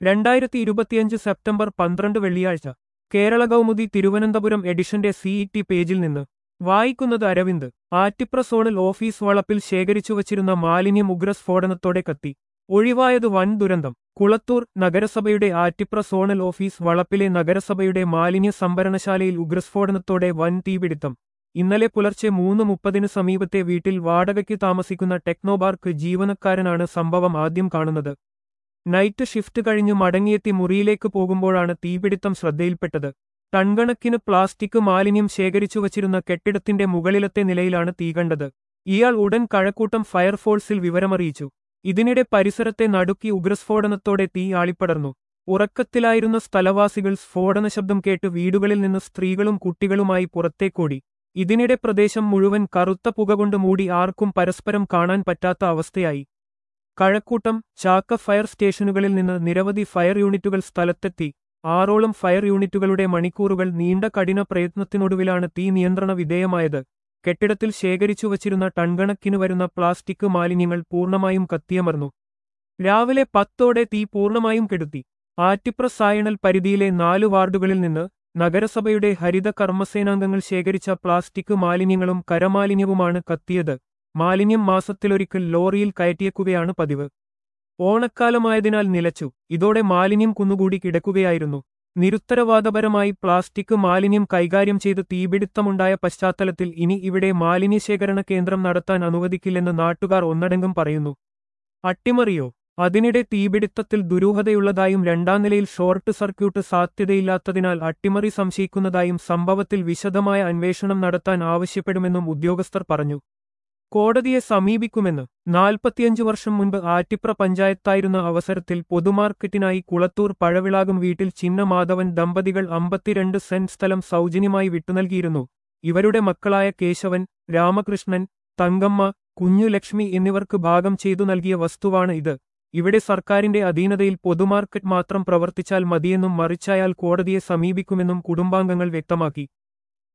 രണ്ടായിരത്തി ഇരുപത്തിയഞ്ച് സെപ്റ്റംബർ പന്ത്രണ്ട് വെള്ളിയാഴ്ച കേരള കൗമുദി തിരുവനന്തപുരം എഡിഷന്റെ സിഇടി പേജിൽ നിന്ന് വായിക്കുന്നത് അരവിന്ദ് ആറ്റിപ്ര സോണൽ ഓഫീസ് വളപ്പിൽ ശേഖരിച്ചുവച്ചിരുന്ന മാലിന്യം ഉഗ്രസ്ഫോടനത്തോടെ കത്തി ഒഴിവായത് വൻ ദുരന്തം കുളത്തൂർ നഗരസഭയുടെ ആറ്റിപ്ര സോണൽ ഓഫീസ് വളപ്പിലെ നഗരസഭയുടെ മാലിന്യ സംഭരണശാലയിൽ ഉഗ്രസ്ഫോടനത്തോടെ വൻ തീപിടുത്തം ഇന്നലെ പുലർച്ചെ മൂന്ന് മുപ്പതിന് സമീപത്തെ വീട്ടിൽ വാടകയ്ക്ക് താമസിക്കുന്ന ടെക്നോബാർക്ക് ജീവനക്കാരനാണ് സംഭവം ആദ്യം കാണുന്നത് നൈറ്റ് ഷിഫ്റ്റ് കഴിഞ്ഞ് മടങ്ങിയെത്തി മുറിയിലേക്ക് പോകുമ്പോഴാണ് തീപിടുത്തം ശ്രദ്ധയിൽപ്പെട്ടത് ടൺകണക്കിന് പ്ലാസ്റ്റിക് മാലിന്യം ശേഖരിച്ചുവച്ചിരുന്ന കെട്ടിടത്തിന്റെ മുകളിലത്തെ നിലയിലാണ് തീ കണ്ടത് ഇയാൾ ഉടൻ കഴക്കൂട്ടം ഫയർഫോഴ്സിൽ വിവരമറിയിച്ചു ഇതിനിടെ പരിസരത്തെ നടുക്കി ഉഗ്രസ്ഫോടനത്തോടെ തീ ആളിപ്പടർന്നു ഉറക്കത്തിലായിരുന്ന സ്ഥലവാസികൾ സ്ഫോടന ശബ്ദം കേട്ട് വീടുകളിൽ നിന്ന് സ്ത്രീകളും കുട്ടികളുമായി പുറത്തേക്കോടി ഇതിനിടെ പ്രദേശം മുഴുവൻ കറുത്ത പുക കൊണ്ട് മൂടി ആർക്കും പരസ്പരം കാണാൻ പറ്റാത്ത അവസ്ഥയായി കഴക്കൂട്ടം ചാക്ക ഫയർ സ്റ്റേഷനുകളിൽ നിന്ന് നിരവധി ഫയർ യൂണിറ്റുകൾ സ്ഥലത്തെത്തി ആറോളം ഫയർ യൂണിറ്റുകളുടെ മണിക്കൂറുകൾ നീണ്ട കഠിന പ്രയത്നത്തിനൊടുവിലാണ് തീ നിയന്ത്രണ വിധേയമായത് കെട്ടിടത്തിൽ ശേഖരിച്ചു വച്ചിരുന്ന ടൺകണക്കിന് വരുന്ന പ്ലാസ്റ്റിക് മാലിന്യങ്ങൾ പൂർണ്ണമായും കത്തിയമർന്നു രാവിലെ പത്തോടെ തീ പൂർണ്ണമായും കെടുത്തി ആറ്റിപ്ര സായണൽ പരിധിയിലെ നാലു വാർഡുകളിൽ നിന്ന് നഗരസഭയുടെ ഹരിത കർമ്മസേനാംഗങ്ങൾ ശേഖരിച്ച പ്ലാസ്റ്റിക് മാലിന്യങ്ങളും കരമാലിന്യവുമാണ് കത്തിയത് മാലിന്യം മാസത്തിലൊരിക്കൽ ലോറിയിൽ കയറ്റിയേക്കുകയാണ് പതിവ് ഓണക്കാലമായതിനാൽ നിലച്ചു ഇതോടെ മാലിന്യം കുന്നുകൂടി കിടക്കുകയായിരുന്നു നിരുത്തരവാദപരമായി പ്ലാസ്റ്റിക് മാലിന്യം കൈകാര്യം ചെയ്ത് തീപിടുത്തമുണ്ടായ പശ്ചാത്തലത്തിൽ ഇനി ഇവിടെ മാലിന്യശേഖരണ കേന്ദ്രം നടത്താൻ അനുവദിക്കില്ലെന്ന് നാട്ടുകാർ ഒന്നടങ്കം പറയുന്നു അട്ടിമറിയോ അതിനിടെ തീപിടുത്തത്തിൽ ദുരൂഹതയുള്ളതായും രണ്ടാം നിലയിൽ ഷോർട്ട് സർക്യൂട്ട് സാധ്യതയില്ലാത്തതിനാൽ അട്ടിമറി സംശയിക്കുന്നതായും സംഭവത്തിൽ വിശദമായ അന്വേഷണം നടത്താൻ ആവശ്യപ്പെടുമെന്നും ഉദ്യോഗസ്ഥർ പറഞ്ഞു കോടതിയെ സമീപിക്കുമെന്ന് നാൽപ്പത്തിയഞ്ചു വർഷം മുൻപ് ആറ്റിപ്ര പഞ്ചായത്തായിരുന്ന അവസരത്തിൽ പൊതുമാർക്കറ്റിനായി കുളത്തൂർ പഴവിളാകും വീട്ടിൽ ചിന്നമാധവൻ ദമ്പതികൾ അമ്പത്തിരണ്ട് സെന്റ് സ്ഥലം സൗജന്യമായി വിട്ടുനൽകിയിരുന്നു ഇവരുടെ മക്കളായ കേശവൻ രാമകൃഷ്ണൻ തങ്കമ്മ കുഞ്ഞുലക്ഷ്മി എന്നിവർക്ക് ഭാഗം ചെയ്തു നൽകിയ വസ്തുവാണ് ഇത് ഇവിടെ സർക്കാരിന്റെ അധീനതയിൽ പൊതുമാർക്കറ്റ് മാത്രം പ്രവർത്തിച്ചാൽ മതിയെന്നും മറിച്ചായാൽ കോടതിയെ സമീപിക്കുമെന്നും കുടുംബാംഗങ്ങൾ വ്യക്തമാക്കി